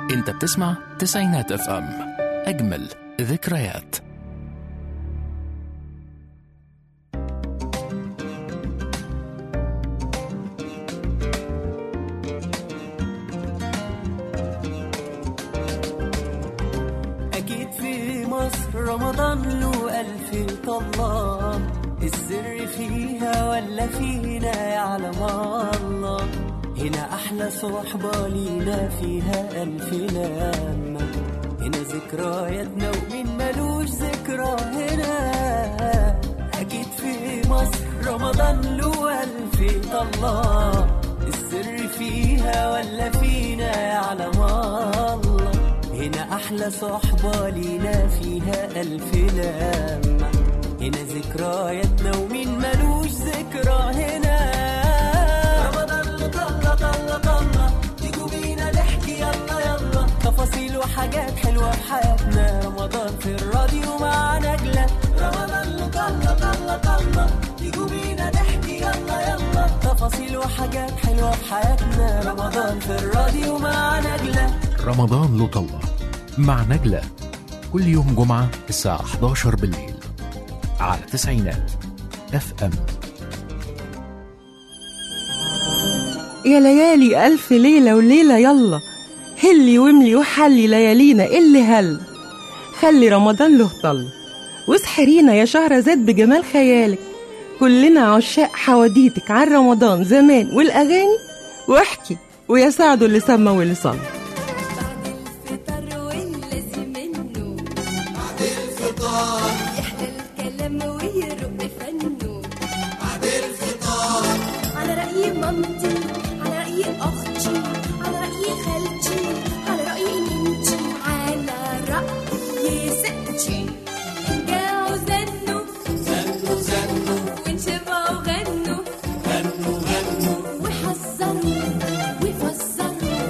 انت بتسمع تسعينات اف ام اجمل ذكريات أكيد في مصر رمضان له ألف طلة السر فيها ولا فينا يعلم الله هنا أحلى صحبة لينا فيها ألف لمة هنا ذكرياتنا ومين ملوش ذكرى هنا أكيد في مصر رمضان له ألف طلة السر فيها ولا فينا يعلم الله هنا أحلى صحبة لينا فيها ألف لمة هنا ذكرياتنا ومين ملوش ذكرى هنا رمضان طلة طلة طلة تيجوا بينا نحكي يلا يلا تفاصيل وحاجات حلوة في حياتنا رمضان في الراديو مع نجلة رمضان طلة طلة طلة تيجوا بينا نحكي يلا يلا تفاصيل وحاجات حلوة في حياتنا رمضان في الراديو مع نجلة رمضان له طلة مع نجلة كل يوم جمعة الساعة 11 بالليل على تسعينات اف ام يا ليالي ألف ليلة وليلة يلا هلي واملي وحلي ليالينا اللي هل خلي رمضان له طل واسحرينا يا شهرزاد بجمال خيالك كلنا عشاق حواديتك عن رمضان زمان والأغاني واحكي ويا سعده اللي سمى واللي صلى بعد الفطر والذي منه بعد الفطار يحلى الكلام ويرق فنه بعد الفطار على رأي مامتي على رأي أختي على رأي خالتي على رأي ننتي على رأي ستي رجعوا زنوا زنوا زنوا وانشبعوا غنوا غنوا غنوا وحذروا وفسروا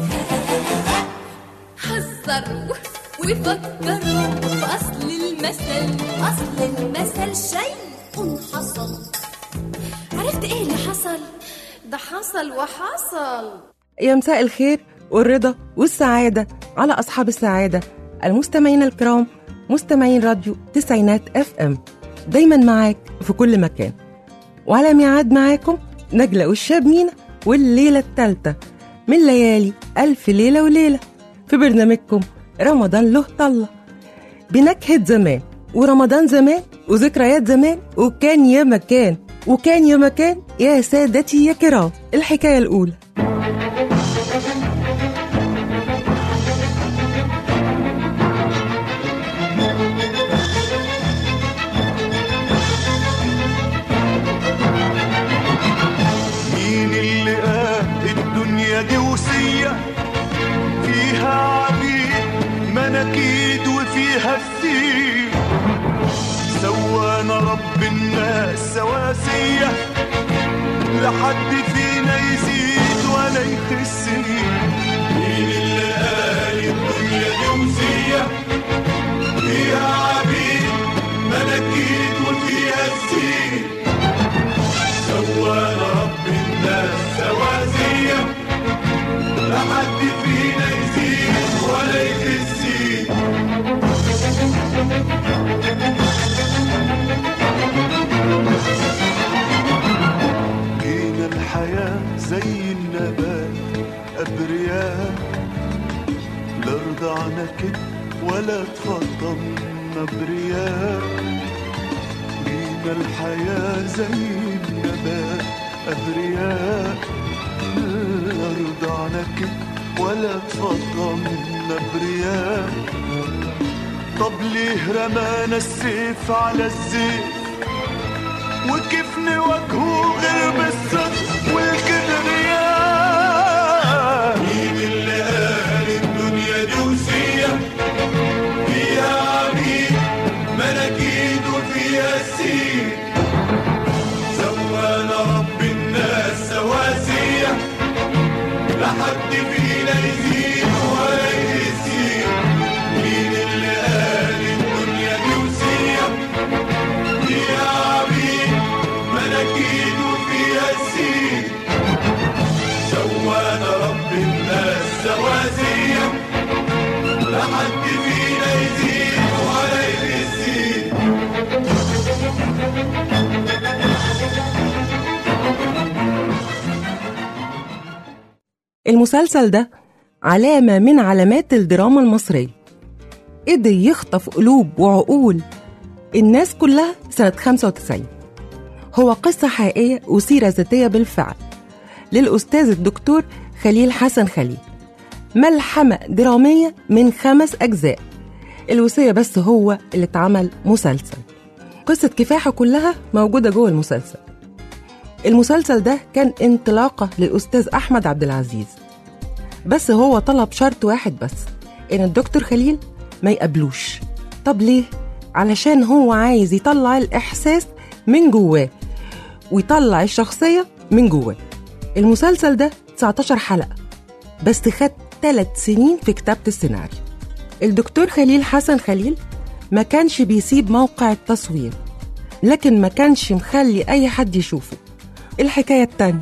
حذروا وفكروا بأصل المثل أصل المثل شيء حصل عرفت ايه اللي حصل؟ ده حصل وحصل يا مساء الخير والرضا والسعادة على أصحاب السعادة المستمعين الكرام مستمعين راديو تسعينات اف ام دايما معاك في كل مكان وعلى ميعاد معاكم نجلة والشاب مينا والليلة التالتة من ليالي ألف ليلة وليلة في برنامجكم رمضان له طلة بنكهة زمان ورمضان زمان وذكريات زمان وكان يا مكان وكان يا مكان يا سادتي يا كرام الحكاية الأولى مين اللي قال الدنيا دي وصية فيها عبيد مناكيد وفيها السير سوانا رب الناس سواسية لحد فينا يزيد ولا يخس مين اللي قال الدنيا دي وصية فيها عبيد مناكيد وفيها السير سوانا رب الناس سواسية لحد فينا يزيد ولا يخسي جينا الحياة زي النبات أبرياء لا رضعنا كده ولا تفضلنا برياء جينا الحياة زي النبات أبرياء لا رضعنا كده ولا تفضلنا برياء طب ليه رمانا السيف على الزيف وكيف نواجهه غير بالصدق والكبرياء مين اللي قال الدنيا دي وسية فيها عبيد مناكيد وفيها السير سوانا رب الناس سواسية لحد فينا يزيد ولا يزيد مين اللي قال الدنيا دي وسية فيها عبيد مناكيد وفيها السير سوانا رب الناس سواسية لا حد فينا يزيد ولا يزيد المسلسل ده علامة من علامات الدراما المصرية قدر يخطف قلوب وعقول الناس كلها سنة 95 هو قصة حقيقية وسيرة ذاتية بالفعل للأستاذ الدكتور خليل حسن خليل ملحمة درامية من خمس أجزاء الوصية بس هو اللي اتعمل مسلسل قصة كفاحه كلها موجودة جوه المسلسل المسلسل ده كان انطلاقة للأستاذ أحمد عبد العزيز بس هو طلب شرط واحد بس إن الدكتور خليل ما يقابلوش طب ليه؟ علشان هو عايز يطلع الإحساس من جواه ويطلع الشخصية من جواه المسلسل ده 19 حلقة بس خد ثلاث سنين في كتابة السيناريو الدكتور خليل حسن خليل ما كانش بيسيب موقع التصوير لكن ما كانش مخلي أي حد يشوفه الحكاية التانية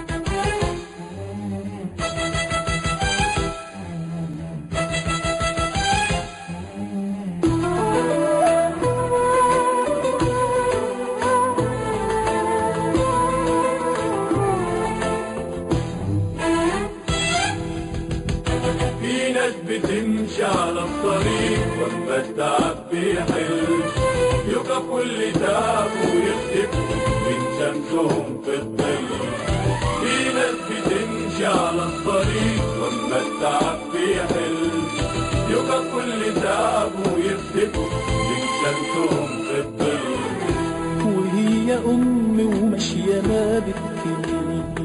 في ناس بتمشي على الطريق واما التعب بيحل يقف كل تعب ويختفوا من شمسهم في الظل في ناس بتمشي على الطريق واما التعب بيحل يقف كل تعب ويختفوا من شمسهم في الظل وهي أم وماشية ما بتكلم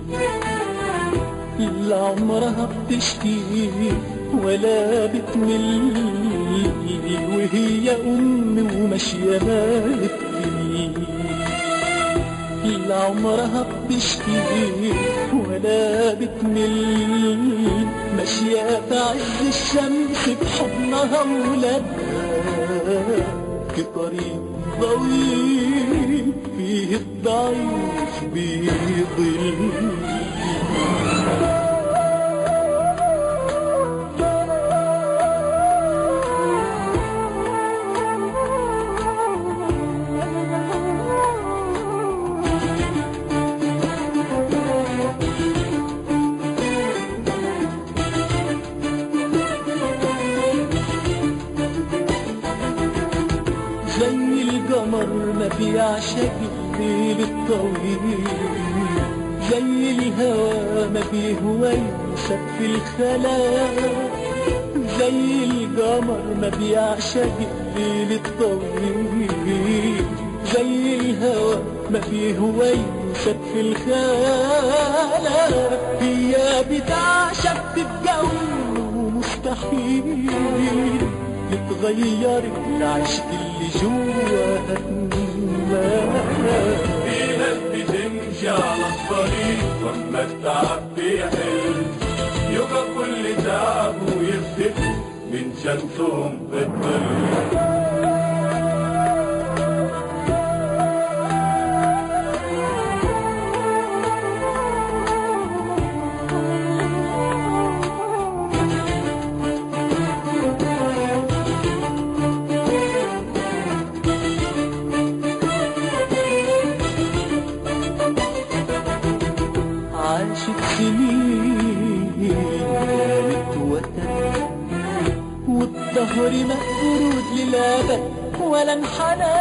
لا عمرها بتشكي ولا بتمل وهي أم وماشية ما بتكلم لا عمرها بتشكي ولا بتمل ماشية في عز الشمس بحضنها ولادها في طريق ضويل فيه الضعيف بيضل زي القمر ما بيعشق الليل الطويل زي الهوى ما بيهوى يوسف في الخلاء زي القمر ما بيعشق الليل الطويل زي الهوى ما بيهوى يوسف في الخلاء هي بتعشق تتجوز مستحيل يتغير العشق اللي جواها في ناس بتمشي على الطريق واما التعب بيحل يقف كل تعب ويختفوا من شمسهم في الظل عاشت سنين كانت وتد والظهر مفرود للأبد ولا انحنى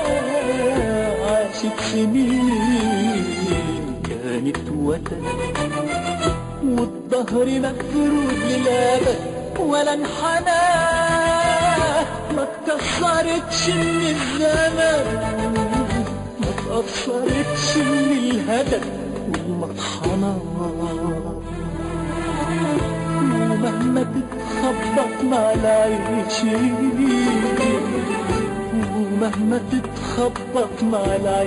عاشت سنين كانت وتد والظهر مفرود للأبد ولا انحنى ما اتكسرتش من الزمن ما تأثرتش من الهدف والمطحنة ومهما تتخبط مع العيشين ومهما تتخبط مع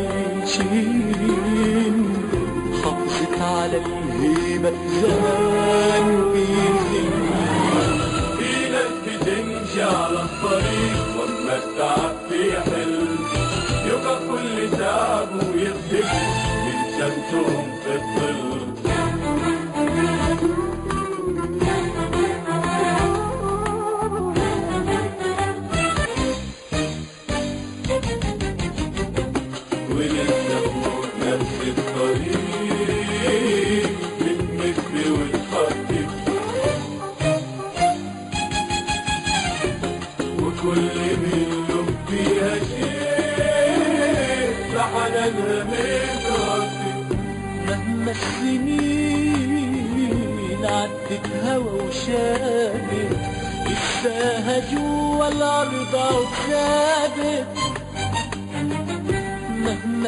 العيشين حافظت على الهيبة زمان بيزيد في ناس بتمشي على الطريق واما التعب بيحل يقف كل تعب ويختفوا من شمسهم في الظل عدت هوا وشافت لساها جوا الأرض وثابت مهما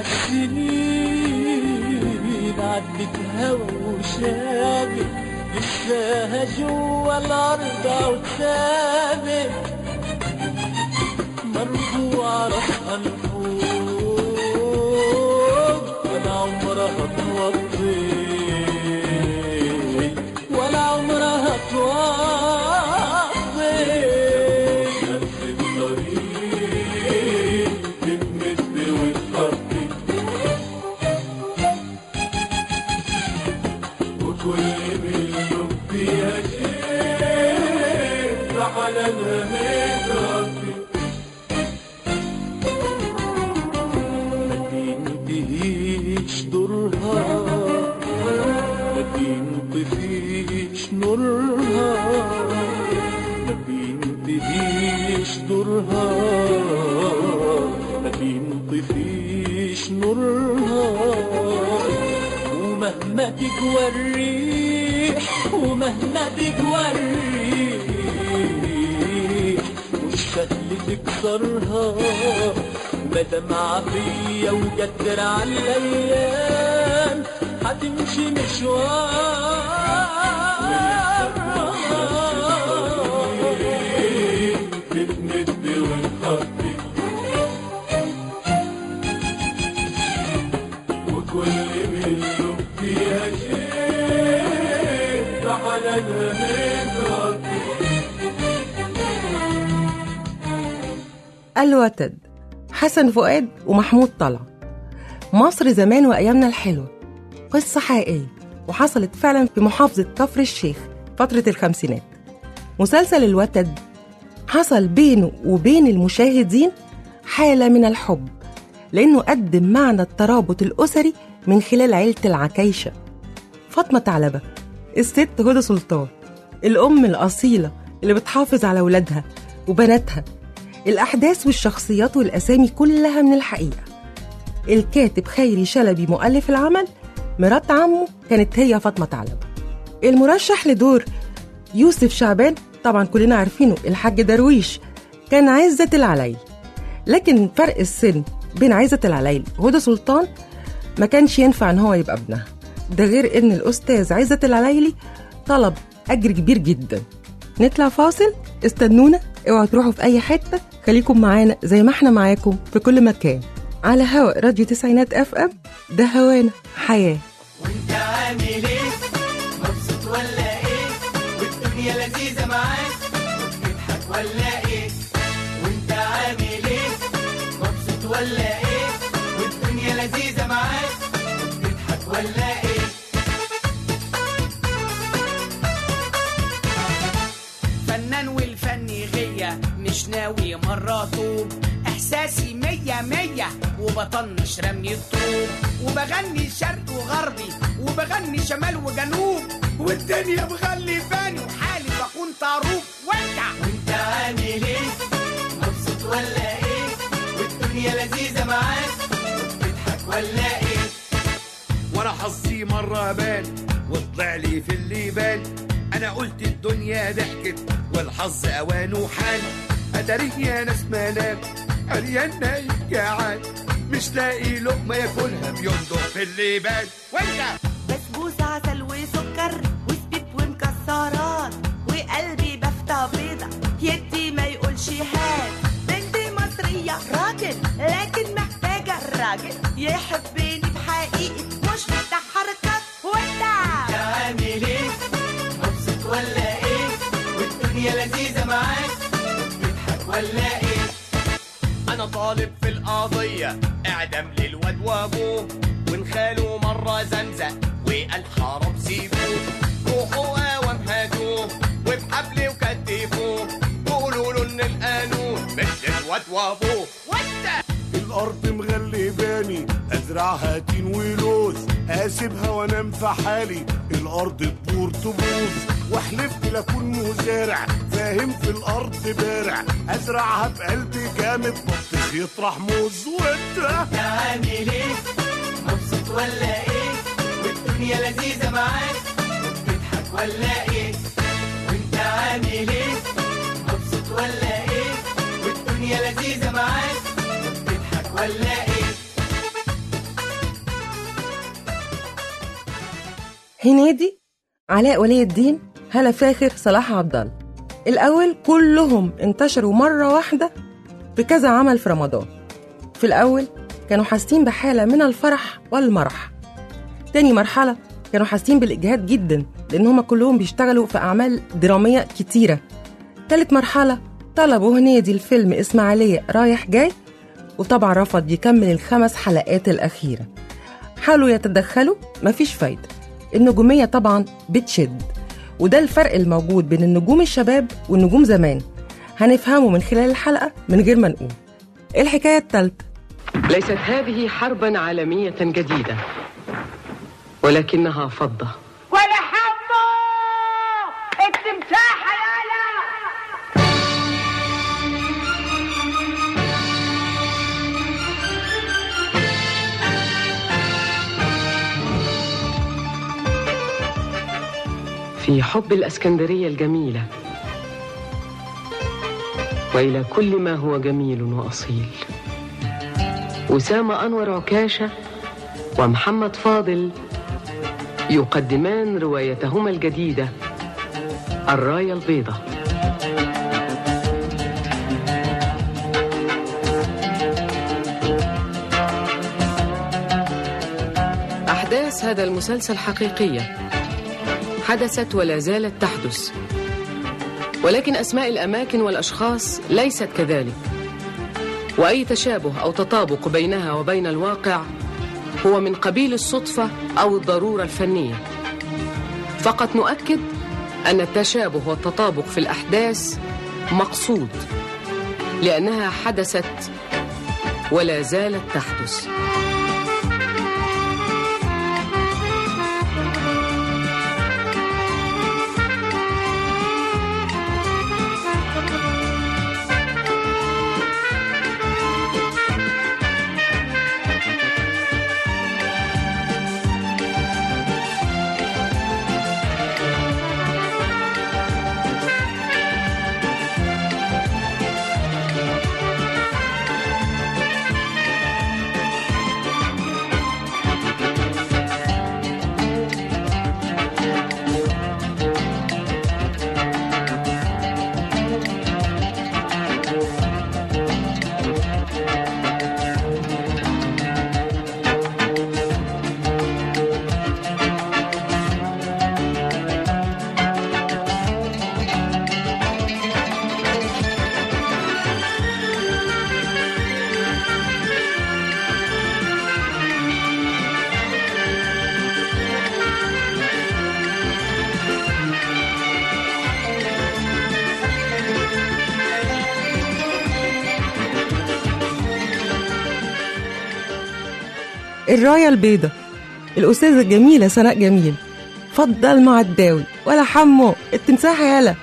السنين عدت هوا وشافت لساها جوا الأرض وثابت مرفوع راسها لفوق ولا عمرها توطي ولا عمرها توطي نفس الطريق تتمد وتخطي وكل مليون فيها شيء لحنانها متربي ما تنتهيش دورها ما بينطفيش نورها ما بينتهيش دورها ما بينطفيش نورها ومهما تجوى الريح ومهما تجوى الريح مش سهل تكسرها مادام عافية وجدر على الأيام هتمشي مشوار تتمد ونخطي وكل مليون فيها شيء لحنانها متغطي الوتد حسن فؤاد ومحمود طلع مصر زمان وأيامنا الحلوة قصة حقيقية وحصلت فعلا في محافظة كفر الشيخ فترة الخمسينات مسلسل الوتد حصل بينه وبين المشاهدين حالة من الحب لأنه قدم معنى الترابط الأسري من خلال عيلة العكايشة فاطمة ثعلبة الست هدى سلطان الأم الأصيلة اللي بتحافظ على ولادها وبناتها الأحداث والشخصيات والأسامي كلها من الحقيقة الكاتب خيري شلبي مؤلف العمل مرات عمه كانت هي فاطمة ثعلبة المرشح لدور يوسف شعبان طبعا كلنا عارفينه الحاج درويش كان عزة العليل لكن فرق السن بين عزة العليل وهدى سلطان ما كانش ينفع ان هو يبقى ابنها ده غير ان الاستاذ عزة العليلي طلب اجر كبير جدا نطلع فاصل استنونا اوعوا تروحوا في اي حته خليكم معانا زي ما احنا معاكم في كل مكان على هواء راديو تسعينات اف ام ده هوانا حياه وانت عامل ايه مبسوط ولا ايه والدنيا لذيذة معاك بتضحك ولا ايه وانت عامل ايه مبسوط ولا ايه والدنيا لذيذة معاك بتضحك ولا ايه فنان والفن غية مش ناوي مرة طوب احساسي مية مية وبطنش رمي الطوب وبغني شرق وغربي وبغني شمال وجنوب والدنيا مغلفاني وحالي بكون طاروب وانت وانت عامل ايه مبسوط ولا ايه والدنيا لذيذة معاك بتضحك ولا ايه وانا حظي مرة بان وطلع لي في اللي بان انا قلت الدنيا ضحكت والحظ اوانه حان اتاريه يا ناس منام عريان نايم جعان مش لاقي لقمة ياكلها بيندق في اللبان وانت بسبوسة عسل وسكر وزبيب ومكسرات وقلبي بفتة بيضة يدي ما يقولش هات بنتي مصرية راجل لكن محتاجة راجل يحبني بحقيقة مش بتاع حركات وانت عامل ايه مبسوط ولا ايه والدنيا لذيذة معاك بتضحك ولا ايه انا طالب في القضية اعدام للواد وابوه ونخاله مرة زنزق وقال حرام سيبوه روحوا اوام هاتوه وبحبل وكتفوه وقولوا له ان القانون مثل الواد وابوه وانت الارض مغلباني ازرعها تين ولوز اسيبها وانام في حالي الارض تبور تبوظ واحلفت لاكون مزارع فاهم في الارض بارع ازرعها بقلبي جامد بطيخ يطرح موز وانت عامل ايه مبسوط ولا ايه والدنيا لذيذة معاك بتضحك ولا ولا ايه وانت عامل ايه مبسوط ولا ايه والدنيا لذيذة معاك بتضحك ولا ايه هنيدي علاء ولي الدين هلا فاخر صلاح عبد الله الأول كلهم انتشروا مرة واحدة في كذا عمل في رمضان في الأول كانوا حاسين بحالة من الفرح والمرح تاني مرحلة كانوا حاسين بالإجهاد جدا لأن هما كلهم بيشتغلوا في أعمال درامية كتيرة تالت مرحلة طلبوا هنيدي الفيلم إسماعيلية رايح جاي وطبعا رفض يكمل الخمس حلقات الأخيرة حاولوا يتدخلوا مفيش فايدة النجومية طبعا بتشد وده الفرق الموجود بين النجوم الشباب والنجوم زمان هنفهمه من خلال الحلقة من غير ما نقول الحكاية التالتة ليست هذه حربا عالمية جديدة ولكنها فضة ولا حمو التمساح يالا في حب الاسكندريه الجميله والى كل ما هو جميل واصيل اسامه انور عكاشه ومحمد فاضل يقدمان روايتهما الجديده الرايه البيضاء احداث هذا المسلسل حقيقيه حدثت ولا زالت تحدث ولكن اسماء الاماكن والاشخاص ليست كذلك واي تشابه او تطابق بينها وبين الواقع هو من قبيل الصدفه او الضروره الفنيه فقط نؤكد ان التشابه والتطابق في الاحداث مقصود لانها حدثت ولا زالت تحدث الراية البيضة الأستاذة الجميلة سناء جميل فضل مع الداوي ولا حمو التمساح يالا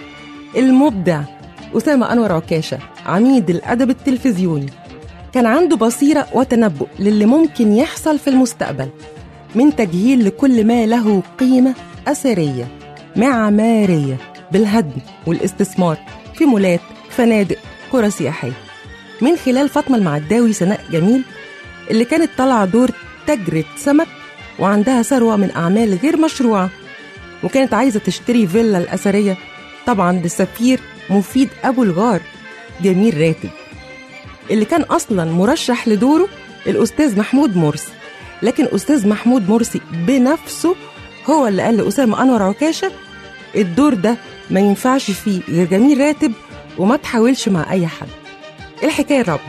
المبدع أسامة أنور عكاشة عميد الأدب التلفزيوني كان عنده بصيرة وتنبؤ للي ممكن يحصل في المستقبل من تجهيل لكل ما له قيمة أثرية معمارية بالهدم والاستثمار في مولات فنادق قرى سياحية من خلال فاطمة المعداوي سناء جميل اللي كانت طالعة دور تجرة سمك وعندها ثروة من أعمال غير مشروعة وكانت عايزة تشتري فيلا الأثرية طبعا للسفير مفيد أبو الغار جميل راتب اللي كان أصلا مرشح لدوره الأستاذ محمود مرسي لكن أستاذ محمود مرسي بنفسه هو اللي قال لأسامة أنور عكاشة الدور ده ما ينفعش فيه غير جميل راتب وما تحاولش مع أي حد الحكاية الرابعة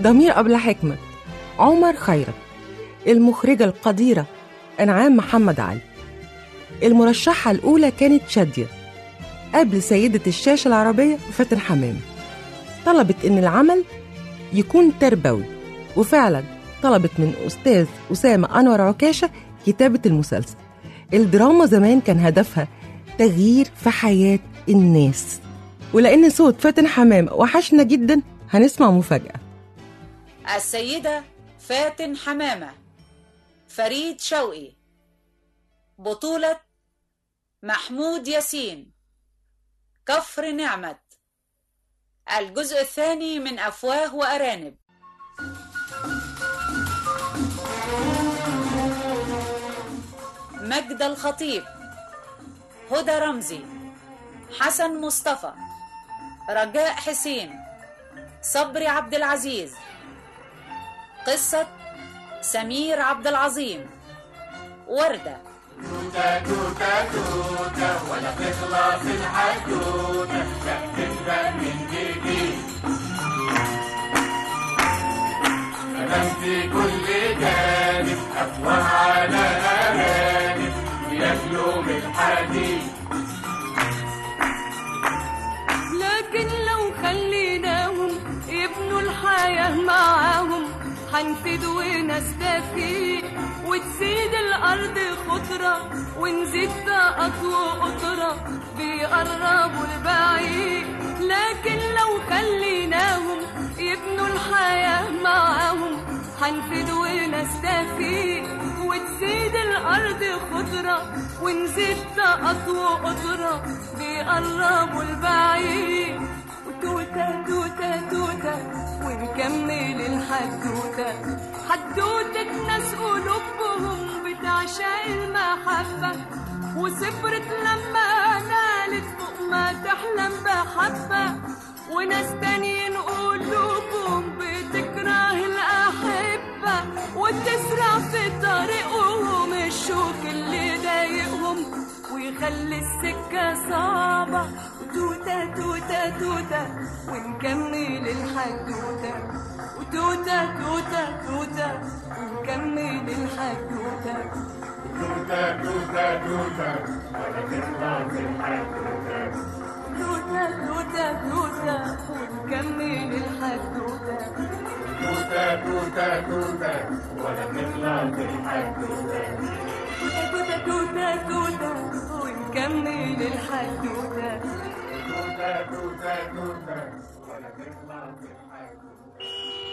ضمير قبل حكمة عمر خيرت المخرجة القديرة أنعام محمد علي المرشحة الأولى كانت شادية قبل سيدة الشاشة العربية فاتن حمامة طلبت إن العمل يكون تربوي وفعلا طلبت من أستاذ أسامة أنور عكاشة كتابة المسلسل الدراما زمان كان هدفها تغيير في حياة الناس ولأن صوت فاتن حمامة وحشنا جدا هنسمع مفاجأة السيدة فاتن حمامة فريد شوقي بطولة محمود ياسين كفر نعمت الجزء الثاني من أفواه وأرانب مجد الخطيب هدى رمزي حسن مصطفى رجاء حسين صبري عبد العزيز قصة سمير عبد العظيم وردة توتة توتة توتة ولا تخلص الحدوتة لا تبدأ من جديد كلام في كل جانب أفواه على أرانب وياكلوا من الحديد لكن لو خليناهم يبنوا الحياة معاهم هنفيد ونستفيد وتزيد الأرض خضرة ونزيد طاقة وقطرة بيقربوا البعيد لكن لو خليناهم يبنوا الحياة معاهم هنفيد ونستفيد وتزيد الأرض خضرة ونزيد طاقة وقطرة بيقربوا البعيد وتوتة توتة توتة ونكمل الحدوتة حدوتة ناس قلوبهم بتعشق المحبة وصبرت لما نالت فوق ما تحلم بحبة وناس تانيين قلوبهم بتكره الأحبة وتسرع في طريقهم الشوك اللي ضايقهم ويخلي السكة صعبة توتة توتة توتة ونكمل الحدوتة وتوتة توتة توتة ونكمل الحدوتة توتة توتة توتة ولا تخلص الحدوتة توتة توتة توتة ونكمل الحدوتة توتة توتة توتة ولا تخلص الحدوتة توتة توتة توتة ونكمل الحدوتة توتة توتة توتة ولا تخلص الحدوتة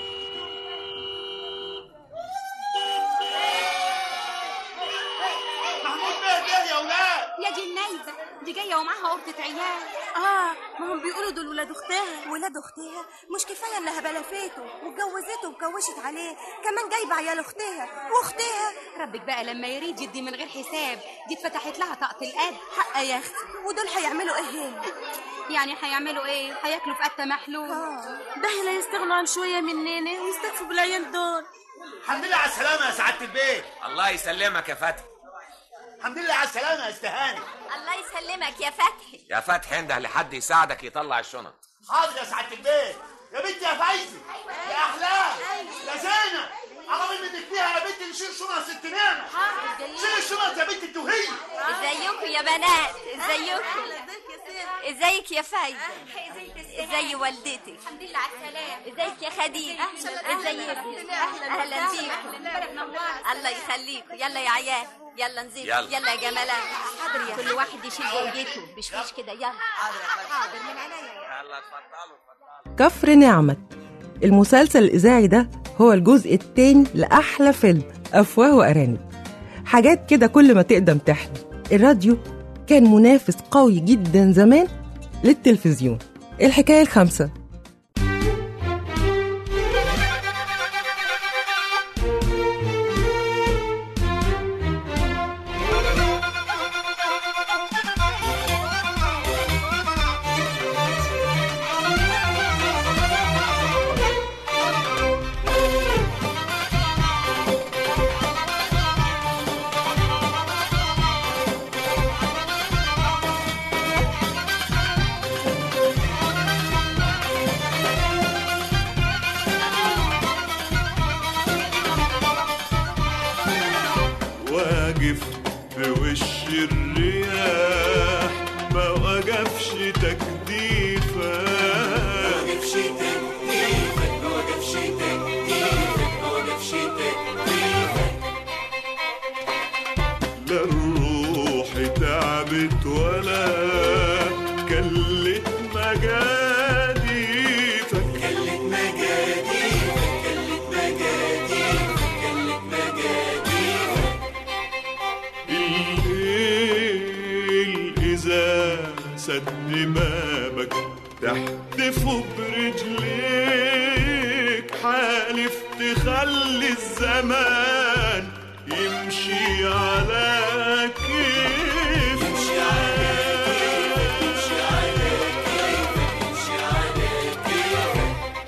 محمود بيه جاي يا ولاد يا دي النايبة دي جاية ومعاها قرطة عيال اه ما هم بيقولوا دول ولاد اختها ولاد اختها مش كفايه انها بلفته واتجوزته وكوشت عليه كمان جايبه عيال اختها واختها ربك بقى لما يريد يدي من غير حساب دي اتفتحت لها طاقة القد حق يا اختي ودول هيعملوا ايه هنا يعني هيعملوا ايه هياكلوا في قتة محلول ده لا يستغنوا عن شويه مننا ويستكفوا بالعيال دول الحمد لله على السلامة يا سعادة البيت الله يسلمك يا فتحي الحمد لله على السلامة يا استهاني الله يسلمك يا فتحي يا فتحي انده لحد يساعدك يطلع الشنط حاضر يا سعادة البيت يا بنتي يا فايزة يا أحلام يا زينة عقبال منك فيها يا بنتي نشيل شنط ست نعمة شيل الشنط يا بنتي التوهية ازيكم يا بنات ازيكم ازيك يا فايزة ازي والدتك الحمد لله على السلامة ازيك يا خديجة ازيك اهلا بيكم الله يخليكم يلا يا عيال يلا نزيد يلا. يلا يا جمالات حاضر يا كل واحد يشيل بوجته مش فيش كده يلا حاضر من عينيا يلا اتفضلوا كفر نعمت المسلسل الإذاعي ده هو الجزء التاني لأحلى فيلم أفواه وأرانب حاجات كده كل ما تقدم تحلم الراديو كان منافس قوي جدا زمان للتلفزيون الحكاية الخامسة واقف في وش الرياح ما وقفش تجديفك ما وقفش تكتيفك ما وقفش تكتيفك ما وقفش تكتيفك لا الروح تعبت ولا كلت مجاديفك كلت مجاديفك كلت مجاديفك كلت مجاديفك الليل إذا سد بابك تحدفه برجليك حالف تخلي الزمان يمشي على كيف يمشي على كيفك يمشي على كيفك يمشي على كيفك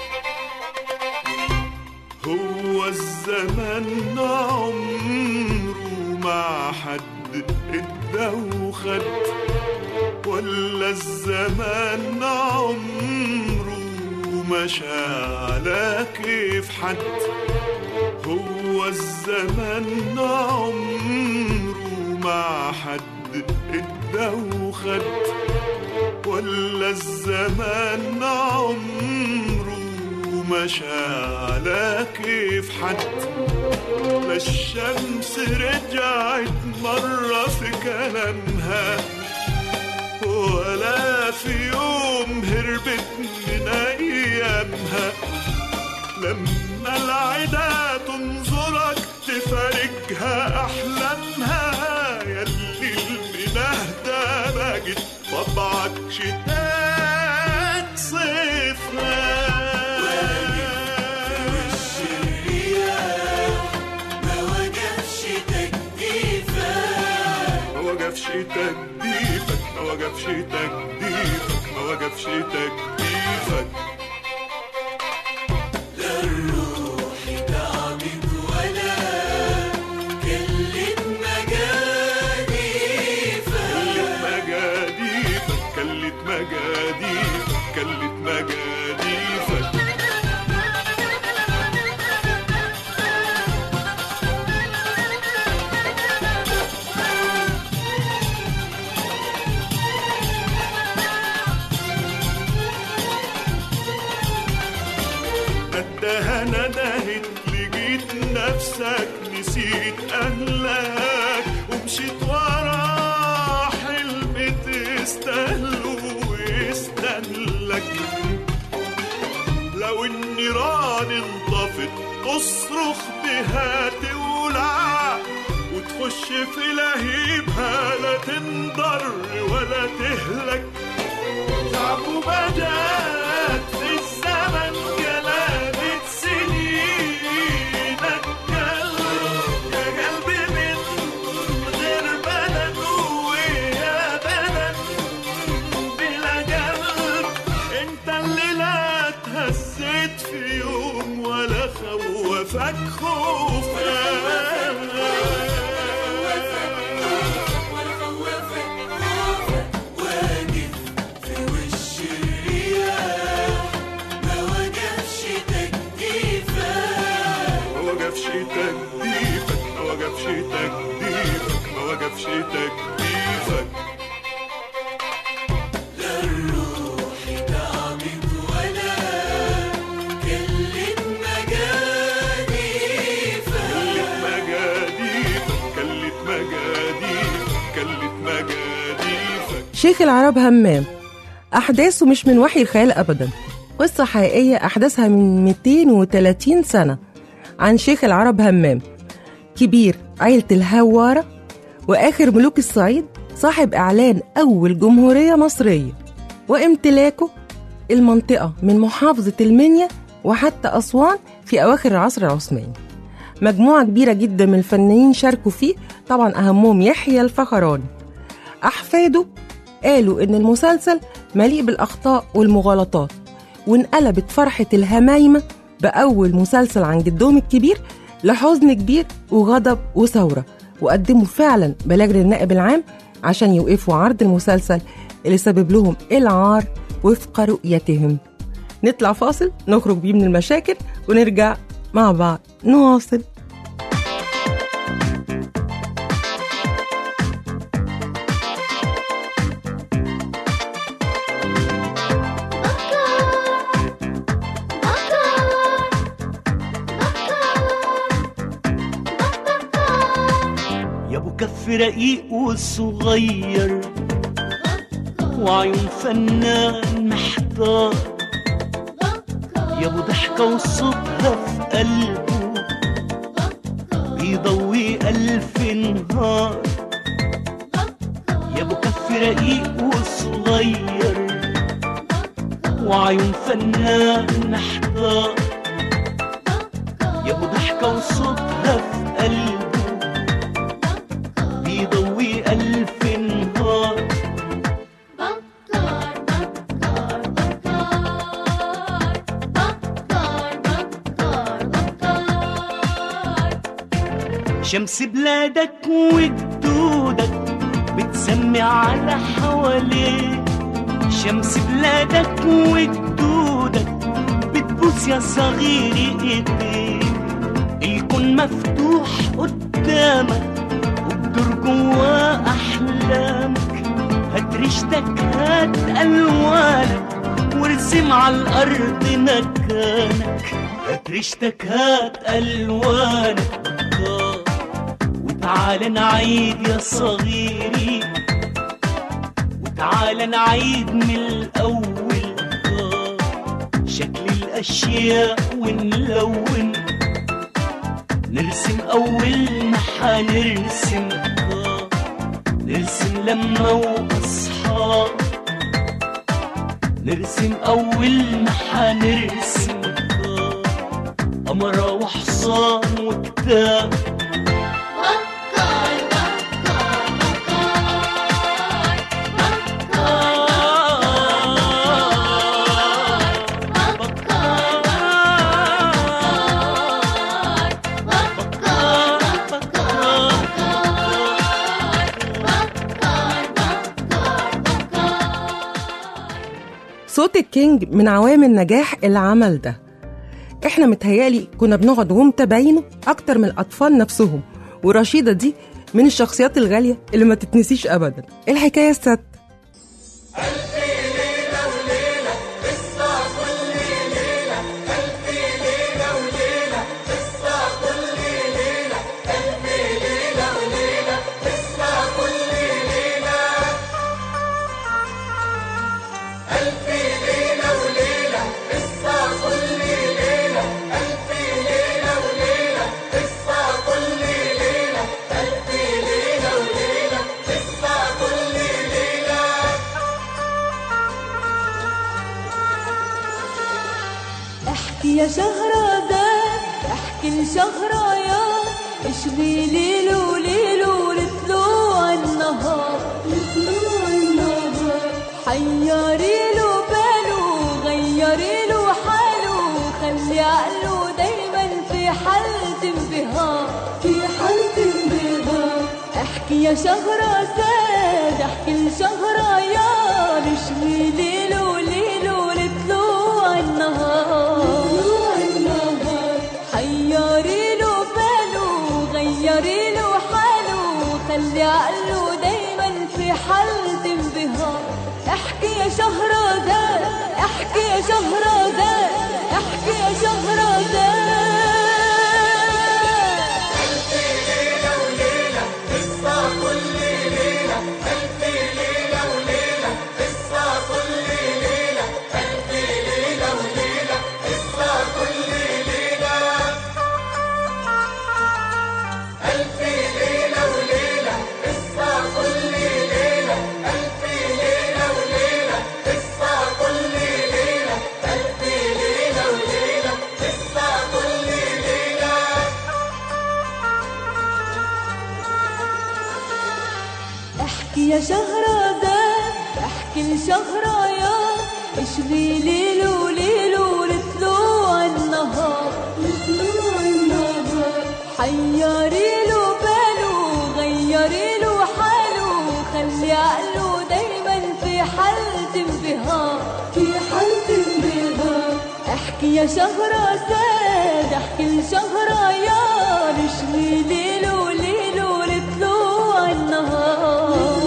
هو الزمن عمره ما حد ادى وخد ولا الزمان عمره مشى على كيف حد هو الزمن عمره ما حد ادى وخد ولا الزمان عمره مشى على كيف حد لا الشمس رجعت مرة في كلامها ولا في يوم هربت من أيامها لما العدا تنظرك تفارقها أحلامها يلي المناه ده بقت طبعك شتاك ما وقفش تكتيفك ما وقفش تجديفك ما وقفش تجديفك ما وقفش تجديفك لا الروح تعبت ولا كلت مجاديفك مجاديفك كلت مجاديفك كلت مجاديفك ندها ندهت لقيت نفسك نسيت أهلك ومشيت ورا حلم تستاهله ويستهلك لو النيران انطفت تصرخ بها تولع وتخش في لهيبها لا تنضر ولا تهلك تعبوا بجات في الزمن جلابة سنينك قلب يا قلبي من غير بدن ويا بدن بلا قلب انت اللي لا تهزت في يوم ولا خوفك خوفك ولا خوفك خوفك واقف في وش الرياح ما وقفش تكتيفك ما وقفش تجديفك ما وقفش تجديفك ما وقفش تجديفك لا الروح تعبت ولا كلت مجاديفك مجاديفك كلت مجاديفك كلت مجاديفك شيخ العرب همام أحداثه مش من وحي الخيال أبدا قصة حقيقية أحداثها من 230 سنة عن شيخ العرب همام كبير عيلة الهوارة وآخر ملوك الصعيد صاحب إعلان أول جمهورية مصرية وامتلاكه المنطقة من محافظة المنيا وحتى أسوان في أواخر العصر العثماني مجموعة كبيرة جدا من الفنانين شاركوا فيه طبعا أهمهم يحيى الفخراني أحفاده قالوا إن المسلسل مليء بالأخطاء والمغالطات وانقلبت فرحة الهمايمة بأول مسلسل عن جدهم الكبير لحزن كبير وغضب وثورة وقدموا فعلا بلاغ للنائب العام عشان يوقفوا عرض المسلسل اللي سبب لهم العار وفق رؤيتهم نطلع فاصل نخرج بيه من المشاكل ونرجع مع بعض نواصل كف رقيق وصغير وعيون فنان محتار يا ابو ضحكة وصوتها في قلبه بيضوي ألف نهار يا ابو كف رقيق وصغير وعيون فنان محتار يا ابو ضحكة وصوتها في قلبه بيضوي ألف نهار شمس بلادك وجدودك بتسمي على حواليك شمس بلادك وجدودك بتبوس يا صغيري ايديك الكون مفتوح قدامك وبدور جوا احلامك هات ريشتك هات الوانك وارسم على الارض مكانك هات ريشتك هات الوانك آه. وتعال نعيد يا صغيري وتعال نعيد من الاول آه. شكل الاشياء ونلون نرسم اول ما حنرسم آه. نرسم لما واصحاب نرسم اول ما حنرسم آه. قمرة وحصان وكتاب صوت الكينج من عوامل نجاح العمل ده احنا متهيالي كنا بنقعد ومتابعينه اكتر من الاطفال نفسهم ورشيدة دي من الشخصيات الغالية اللي ما تتنسيش ابدا الحكاية الست احكي يا شهرزاد احكي لشهريار اشغي ليل وليل ولطلوع النهار لطلوع النهار حيري له باله غيري له حاله خلي عقله دايما في حالة انبهار في حالة انبهار احكي يا شهرزاد احكي لشهريار اشغي ليل وليل ولطلوع النهار حيري له باله غيري له حاله خلي عقله دايما في حالة انبهار احكي يا شهرزاد احكي يا شهرزاد احكي يا شهرزاد احكي يا شهرزاد احكي لشهريار اشغي ليل وليل ولطلوع النهار لطلوع النهار حيري له باله غيري له حاله خلي عقله دايما في حالة انبهار في حالة انبهار احكي يا شهرزاد احكي لشهريار اشغي ليل وليل ولطلوع النهار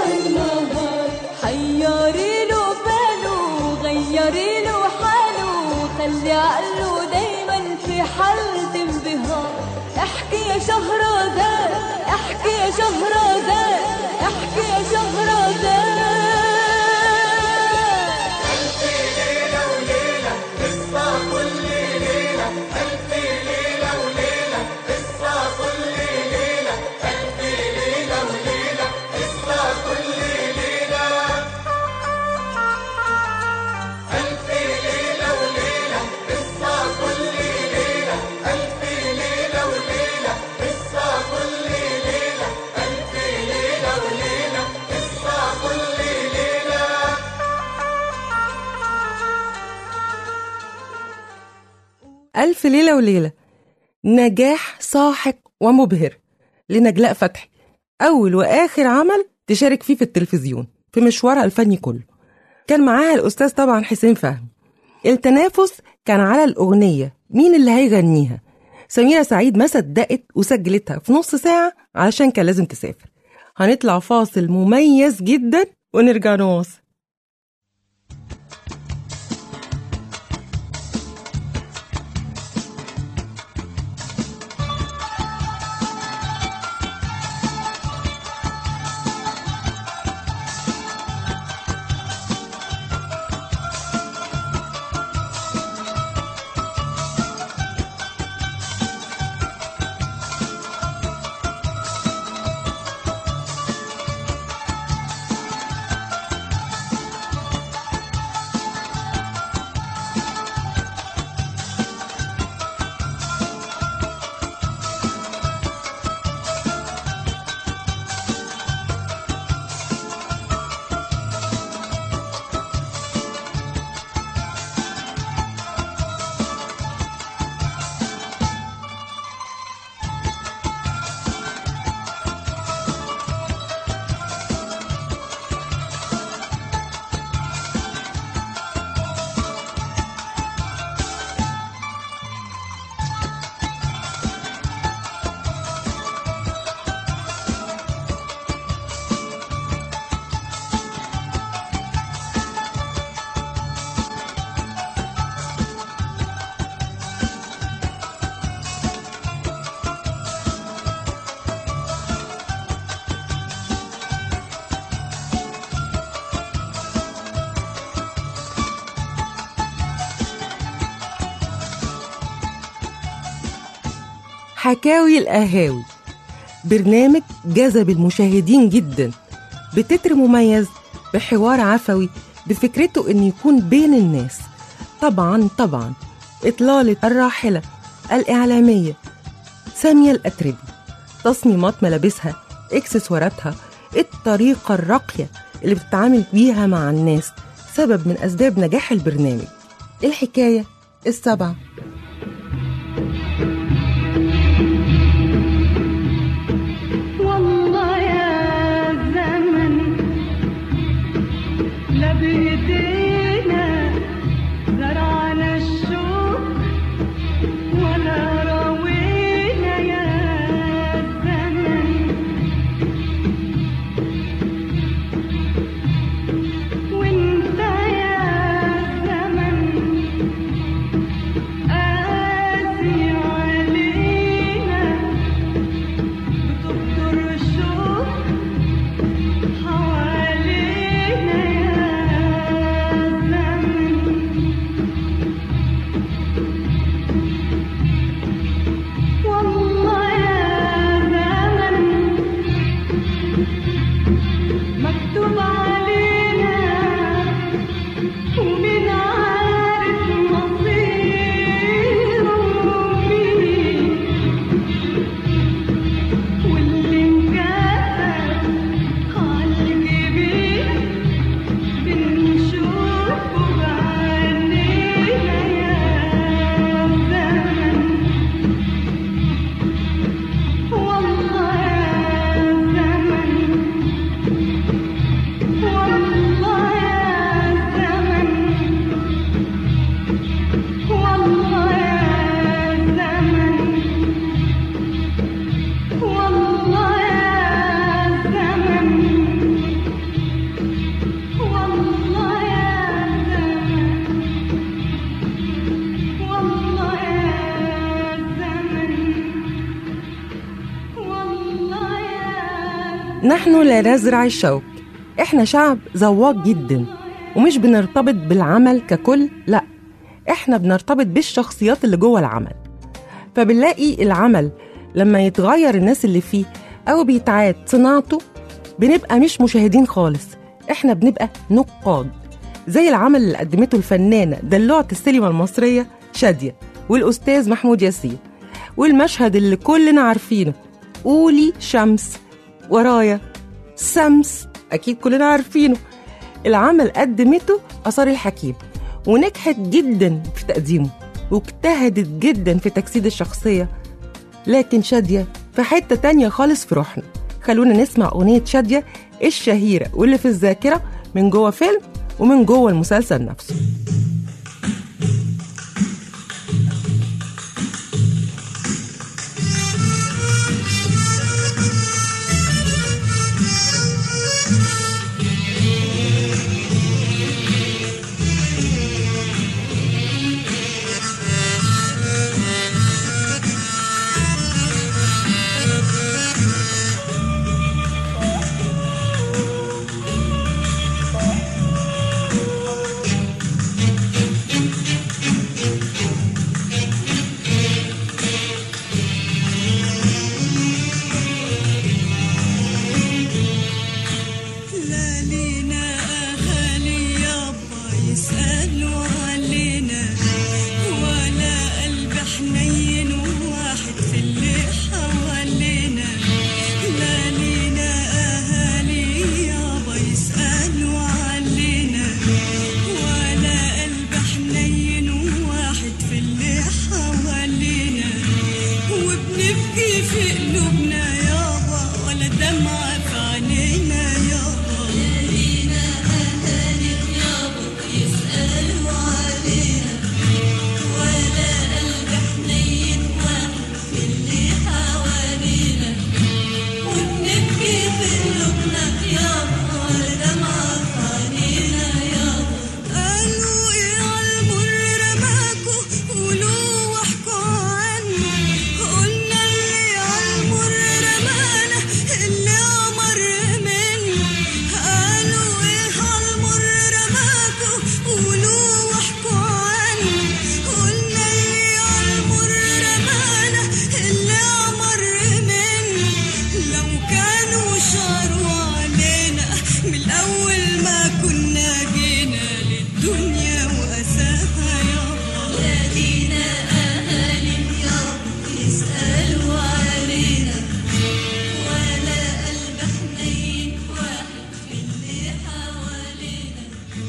حيري له باله غيري له حاله خلي عقله دايما في حالة انبهار احكي يا شهرزاد احكي يا شهرزاد احكي يا شهرزاد ألف ليلة وليلة نجاح ساحق ومبهر لنجلاء فتحي أول وآخر عمل تشارك فيه في التلفزيون في مشوارها الفني كله كان معاها الأستاذ طبعا حسين فهمي التنافس كان على الأغنية مين اللي هيغنيها سميرة سعيد ما صدقت وسجلتها في نص ساعة علشان كان لازم تسافر هنطلع فاصل مميز جدا ونرجع نواصل حكاوي القهاوي برنامج جذب المشاهدين جدا بتتر مميز بحوار عفوي بفكرته انه يكون بين الناس طبعا طبعا اطلالة الراحلة الإعلامية سامية الأتربي تصميمات ملابسها اكسسواراتها الطريقة الراقية اللي بتتعامل بيها مع الناس سبب من أسباب نجاح البرنامج الحكاية السبعة والله يا زمن لا بيدينا زرعنا الشوق ولا راوينا يا زمن وانت يا زمن نحن لا نزرع الشوك احنا شعب ذواق جدا ومش بنرتبط بالعمل ككل لا احنا بنرتبط بالشخصيات اللي جوه العمل فبنلاقي العمل لما يتغير الناس اللي فيه او بيتعاد صناعته بنبقى مش مشاهدين خالص احنا بنبقى نقاد زي العمل اللي قدمته الفنانة دلوعة السينما المصرية شادية والأستاذ محمود ياسين والمشهد اللي كلنا عارفينه قولي شمس ورايا سمس أكيد كلنا عارفينه العمل قدمته آثار الحكيم ونجحت جدا في تقديمه واجتهدت جدا في تجسيد الشخصية لكن شادية في حتة تانية خالص في روحنا خلونا نسمع أغنية شادية الشهيرة واللي في الذاكرة من جوه فيلم ومن جوه المسلسل نفسه لا لينا أهالي يابا يسألوا علينا ولا قلب حنين واحد في اللي حوالينا لا لينا أهالي يابا يسألوا علينا ولا قلب حنين واحد في اللي حوالينا وبنبكي في قلوبنا يابا ولا دمعة في عينينا يابا لينا أهالي يابا يسألوا علينا ولا قلب حنين واحد في اللي حوالينا وبنبكي في قلوبنا يابا ولا دمعة في عينينا يابا قالوا ايه عالمر رماكوا قولوا واحكوا عنه قلنا اللي عالمر رمانا اللي عمر منه قالوا ايه عالمر رماكوا قولوا واحكوا عنه قلنا اللي عالمر رمانا اللي عمر منه لو كانوا شاروا علينا من الأول ما كنا جينا للدنيا وأساها يابا نادينا أهالي يابا يسألوا علينا ولا قلب حنين واحد في اللي حوالينا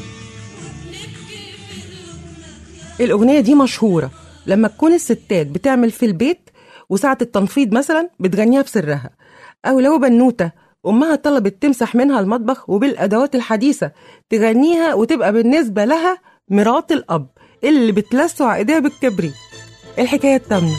وبنبكي في قلوبنا الأغنية دي مشهورة لما تكون الستات بتعمل في البيت وساعة التنفيض مثلا بتغنيها في سرها أو لو بنوتة أمها طلبت تمسح منها المطبخ وبالأدوات الحديثة تغنيها وتبقى بالنسبة لها مرات الأب اللي بتلسع إيديها بالكبريت الحكاية التامنة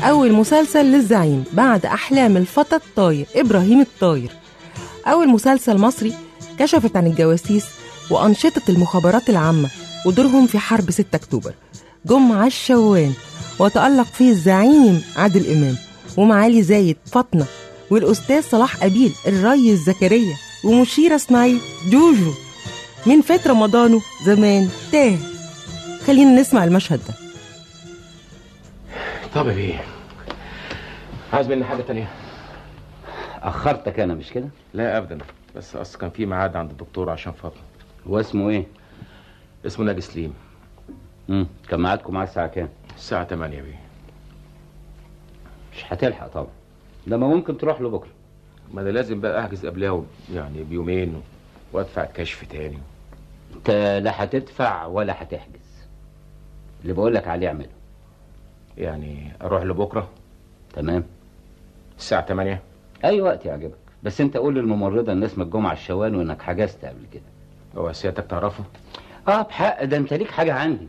أول مسلسل للزعيم بعد أحلام الفتى الطاير إبراهيم الطاير أول مسلسل مصري كشفت عن الجواسيس وأنشطة المخابرات العامة ودورهم في حرب 6 أكتوبر جمعة الشوان وتألق فيه الزعيم عادل إمام ومعالي زايد فاطمة والأستاذ صلاح أبيل الريس زكريا ومشيرة اسماعيل جوجو من فات رمضانه زمان تاه خلينا نسمع المشهد ده طب يا بيه عايز مني حاجة تانية أخرتك أنا مش كده؟ لا أبدا بس أصل كان في ميعاد عند الدكتور عشان فاطمة هو اسمه إيه؟ اسمه ناجي سليم امم كان ميعادكم معاه الساعة كام؟ الساعة 8 يا بيه مش هتلحق طبعا ده ما ممكن تروح له بكرة ما أنا لازم بقى أحجز قبلها يعني بيومين وأدفع الكشف تاني أنت لا هتدفع ولا هتحجز اللي بقول لك عليه اعمله يعني أروح لبكرة تمام الساعة 8 أي وقت يعجبك بس أنت قول للممرضة إن اسمك جمعة الشوان وإنك حجزت قبل كده هو سيادتك تعرفه؟ اه بحق ده انت ليك حاجة عندي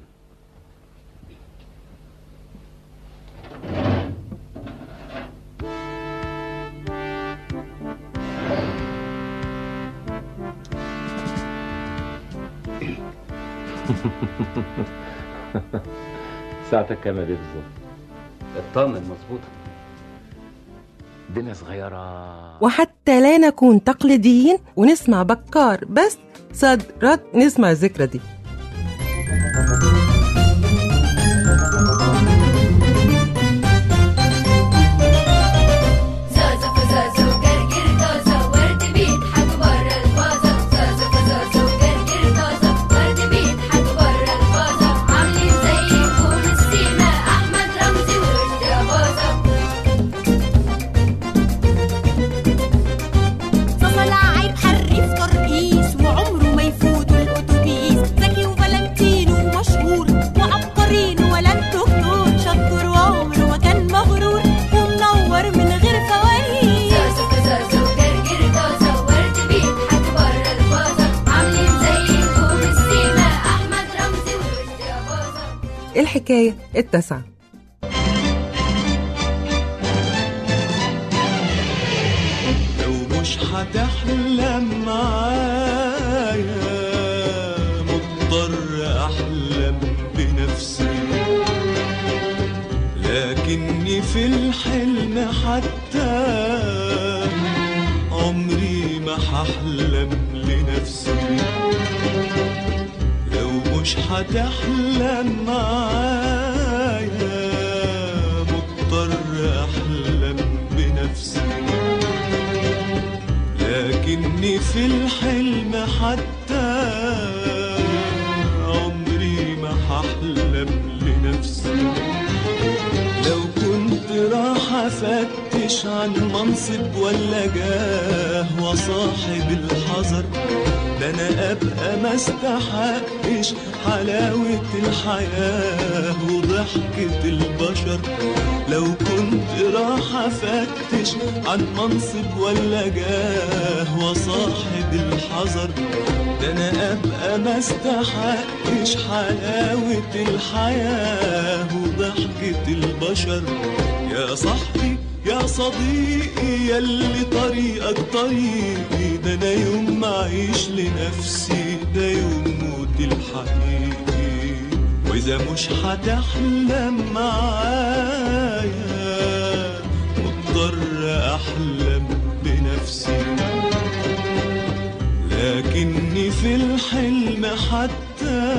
ساعتك كام يا بيه بالظبط؟ اطمن مظبوطة الدنيا صغيرة وحتى لا نكون تقليديين ونسمع بكار بس صد رد نسمع الذكرى دي زازا فزازا وجرجر طازة ورد بيضحك برا الفازة زازا فزازا وجرجر طازة ورد بيضحك برا الفازة عاملين زي نجوم السيما أحمد رمزي ورشدي أباظة صاصة لعيب حريف ترقيص وعمره ما يفوته الأتوبيس ذكي وفالنتينو ومشهور وعبقرين ولا دكتور شطور وعمره ما كان مغرور ومنور من غير فوانيس زازا فزازا وجرجر طازة ورد بيضحك برا الفازة عاملين زي نجوم السيما أحمد رمزي ورشدي أباظة الحكاية التاسعة لو مش هتحلم معايا مضطر احلم بنفسي لكني في الحلم حتى عمري ما هحلم لنفسي لو مش هتحلم معايا مضطر احلم بنفسي لكني في الحلم حتى عمري ما هحلم لنفسي لو كنت راح افتش عن منصب ولا جاه وصاحب الحذر ده انا ابقى ما استحقش حلاوة الحياة وضحكة البشر لو كنت راح افتش عن منصب ولا جاه وصاحب الحذر ده انا ابقى ما استحقش حلاوة الحياة وضحكة البشر يا صاحبي يا صديقي يلي طريقك طريقي ده انا يوم ما اعيش لنفسي ده يوم موتي الحقيقي واذا مش هتحلم معايا مضطر احلم بنفسي لكني في الحلم حتى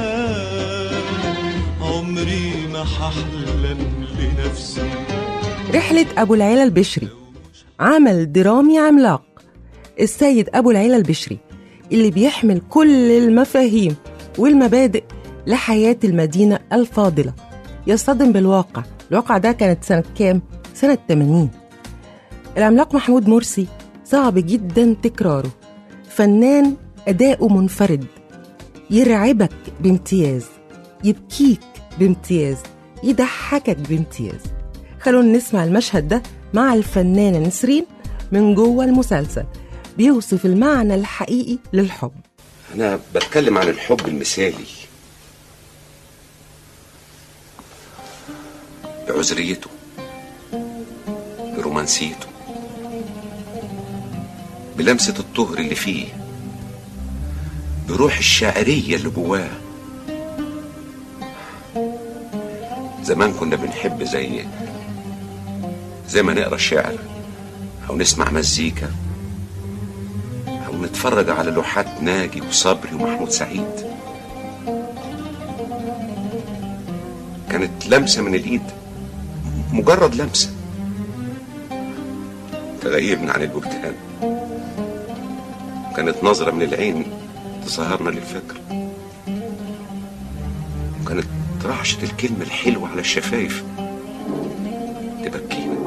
عمري ما هحلم لنفسي رحلة أبو العلا البشري عمل درامي عملاق السيد أبو العلا البشري اللي بيحمل كل المفاهيم والمبادئ لحياة المدينة الفاضلة يصطدم بالواقع الواقع ده كانت سنة كام؟ سنة 80 العملاق محمود مرسي صعب جدا تكراره فنان أداؤه منفرد يرعبك بامتياز يبكيك بامتياز يضحكك بامتياز خلونا نسمع المشهد ده مع الفنانة نسرين من جوه المسلسل بيوصف المعنى الحقيقي للحب أنا بتكلم عن الحب المثالي بعذريته برومانسيته بلمسة الطهر اللي فيه بروح الشاعرية اللي جواه زمان كنا بنحب زي زي ما نقرا شعر او نسمع مزيكا او نتفرج على لوحات ناجي وصبري ومحمود سعيد كانت لمسه من الايد مجرد لمسه تغيبنا عن الوجدان كانت نظره من العين تسهرنا للفكر وكانت رعشة الكلمة الحلوة على الشفايف تبكينا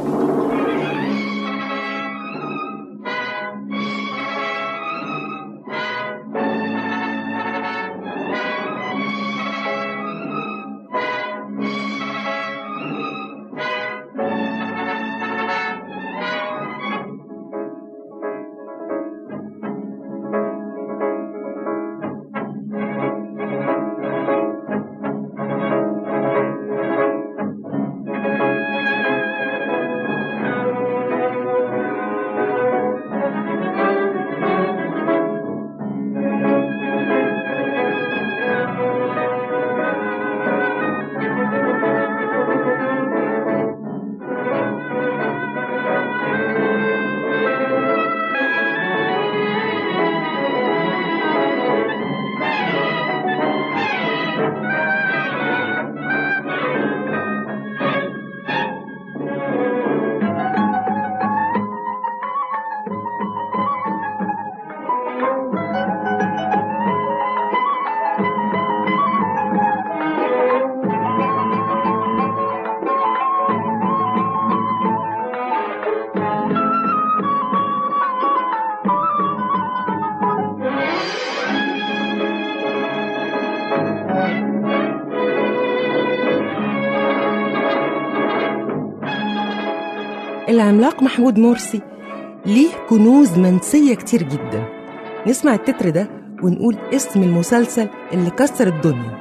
العملاق محمود مرسي ليه كنوز منسية كتير جدا نسمع التتر ده ونقول اسم المسلسل اللي كسر الدنيا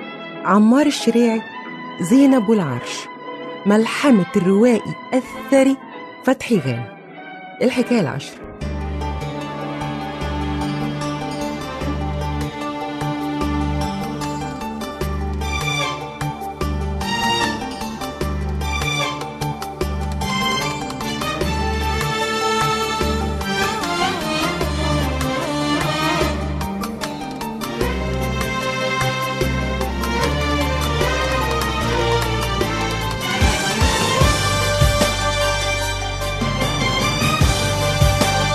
عمار الشريعي زينب والعرش ملحمة الروائي الثري فتحي غانم الحكاية العشر Thank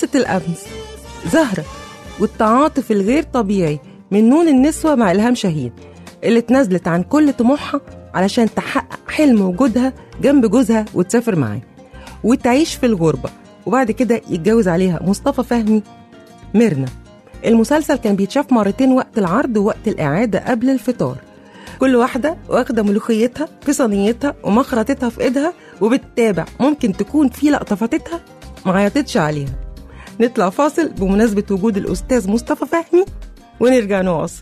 قصة الأمس زهرة والتعاطف الغير طبيعي من نون النسوة مع إلهام شاهين اللي اتنازلت عن كل طموحها علشان تحقق حلم وجودها جنب جوزها وتسافر معاه وتعيش في الغربة وبعد كده يتجوز عليها مصطفى فهمي ميرنا المسلسل كان بيتشاف مرتين وقت العرض ووقت الإعادة قبل الفطار كل واحدة واخدة ملوخيتها في صينيتها ومخرطتها في ايدها وبتتابع ممكن تكون في لقطة فاتتها ما عيطتش عليها نطلع فاصل بمناسبة وجود الأستاذ مصطفى فهمي ونرجع نواصل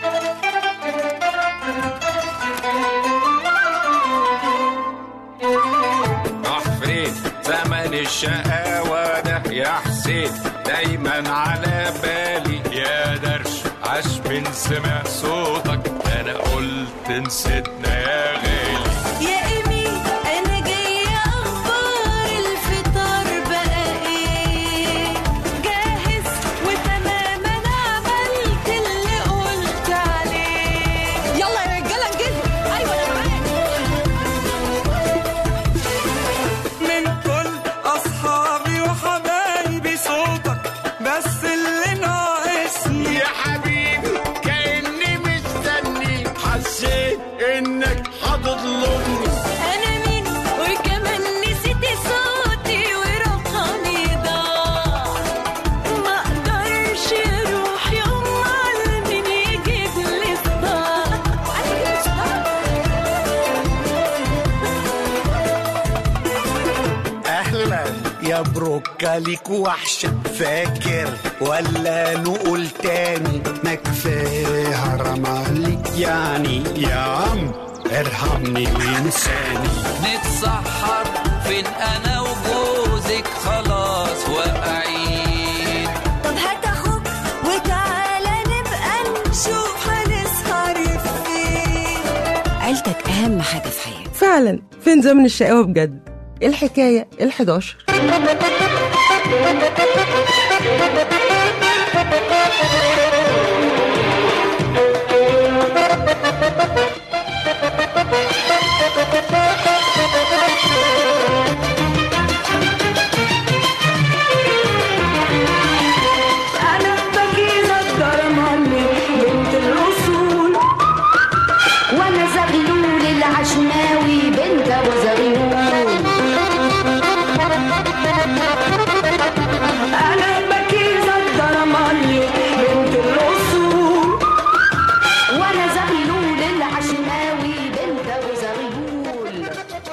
راح فين زمن الشقاوة ده يا حسين دايما على بالي يا درش عاش من سمع صوتك انا قلت نسيتنا يا غالي يا إيمي أنا جاية أخبار الفطار بقى إيه جاهز وتماما عملت اللي قلت عليه يلا يا رجالة انجزوا أيوة من كل أصحابي وحبايبي صوتك بس اللي ناقصني يا حبيبي كأني مستني حسيت انك هتطلبني أنا مين وكمان نسيت صوتي ورقمي ضاع ما أقدرش أروح يوم على مين يجيب لي اهلا يا بروكا ليك وحشه فاكر ولا نقول تاني ما كفايه حرام عليك يعني يا عم ارحمني وانساني نتسحر فين انا وجوزك خلاص واقعين طب هات أخوك وتعالى نبقى نشوف هنسهر فين عيلتك أهم حاجة في حياتك فعلا فين زمن الشقاوة بجد الحكاية ال11 أنا بكيزة الدرماني بنت الأصول وانا زغلول العشماوي بنت ابو زغلول أنا بكيزة الدرماني بنت الأصول وانا زغلول العشماوي بنت ابو زغلول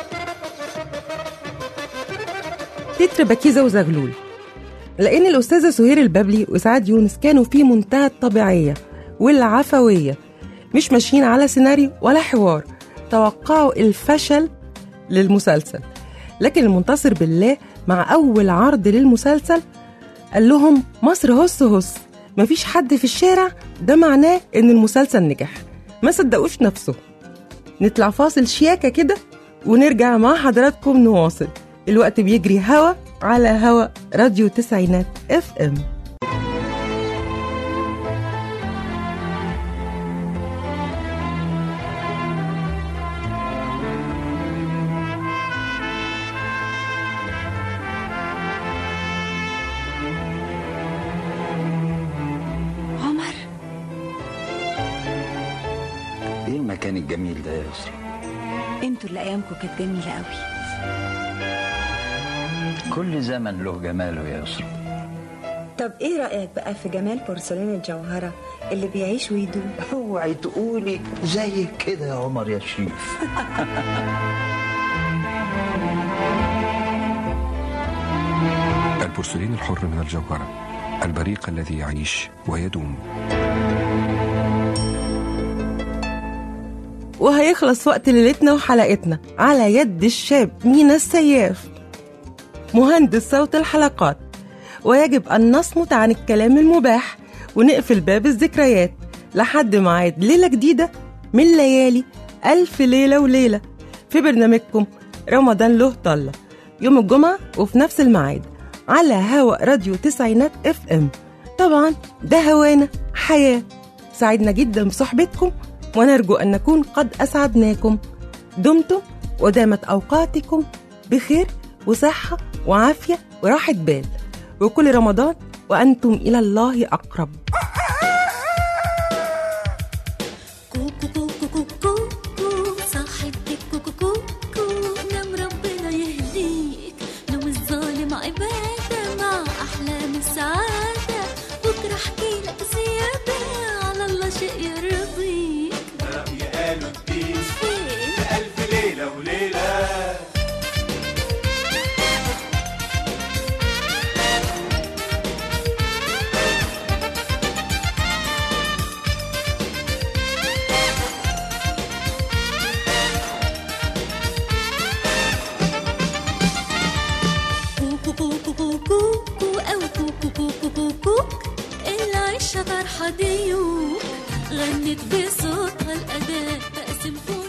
تتر بكيزة وزغلول لأن الأستاذة سهير البابلي وسعاد يونس كانوا في منتهى الطبيعية والعفوية مش ماشيين على سيناريو ولا حوار توقعوا الفشل للمسلسل لكن المنتصر بالله مع أول عرض للمسلسل قال لهم مصر هس هس مفيش حد في الشارع ده معناه إن المسلسل نجح ما صدقوش نفسه نطلع فاصل شياكة كده ونرجع مع حضراتكم نواصل الوقت بيجري هوا على هوا راديو تسعينات اف ام عمر ايه المكان الجميل ده يا يسرا انتوا اللي ايامكم كانت جميله قوي كل زمن له جماله يا يسرا طب ايه رايك بقى في جمال بورسلين الجوهره اللي بيعيش ويدوم اوعي تقولي زي كده يا عمر يا شريف البورسلين الحر من الجوهرة البريق الذي يعيش ويدوم وهيخلص وقت ليلتنا وحلقتنا على يد الشاب مينا السياف مهندس صوت الحلقات ويجب أن نصمت عن الكلام المباح ونقفل باب الذكريات لحد ميعاد ليلة جديدة من ليالي ألف ليلة وليلة في برنامجكم رمضان له طلة يوم الجمعة وفي نفس الميعاد على هوا راديو تسعينات اف ام طبعا ده هوانا حياة سعدنا جدا بصحبتكم ونرجو أن نكون قد أسعدناكم دمتم ودامت أوقاتكم بخير وصحة وعافية وراحة بال وكل رمضان وأنتم إلى الله أقرب كوكو كوكو كوكو صاحبتك كوكو كوكو نام ربنا يهديك نوم الظالم عبادة مع أحلام السعادة بكرة أحكي لك زيادة على الله شيء يرضيك رأي قالوا الدين فين ألف ليلة وليلة كوكو كوكو كوكو كو أو كوكو كوكو كوكو العيشة طرحة ديوك غنت بصوتها الأداء بقى سيمفوني